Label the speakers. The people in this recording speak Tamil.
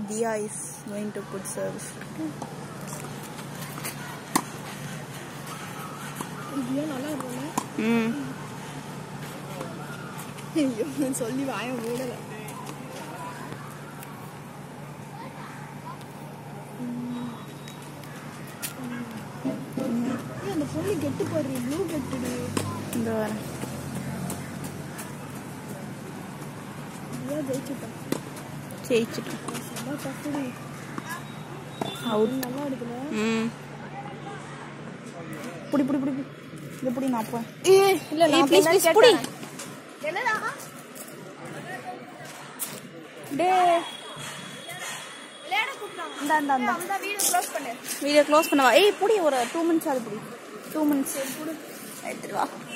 Speaker 1: Diya is going to put service
Speaker 2: இதுவே நல்லா இருக்கும்ல
Speaker 1: ம்
Speaker 2: ஐயோ சொல்லி வாய மூடல அந்த பொண்ணு கெட்டு போடுறீ ப்ளூ கெட்டுடு
Speaker 1: இந்த வரேன்
Speaker 2: இதுதான் ஜெயிச்சுட்டேன்
Speaker 1: ஜெயிச்சிட்டோம்
Speaker 2: செம்ம டஃப்டி
Speaker 1: அவுட்
Speaker 2: நல்லா எடுக்கல
Speaker 1: ம் புடி புடி புடி புடி. இது புடி நான் போய்
Speaker 2: ஏ இல்ல
Speaker 1: ஏய், please, please, புடி.
Speaker 2: என்னடா
Speaker 1: டே
Speaker 2: விளையாட கூப்பிட்டாங்க
Speaker 1: இந்தா இந்தா இந்தா
Speaker 2: அந்த வீடியோ க்ளோஸ் பண்ணு
Speaker 1: வீடியோ க்ளோஸ் பண்ணவா ஏய் புடி ஒரு டூ மினிட்ஸ் ஆகுது புடி டூ மினிட்ஸ் எடுத்துட்டு வா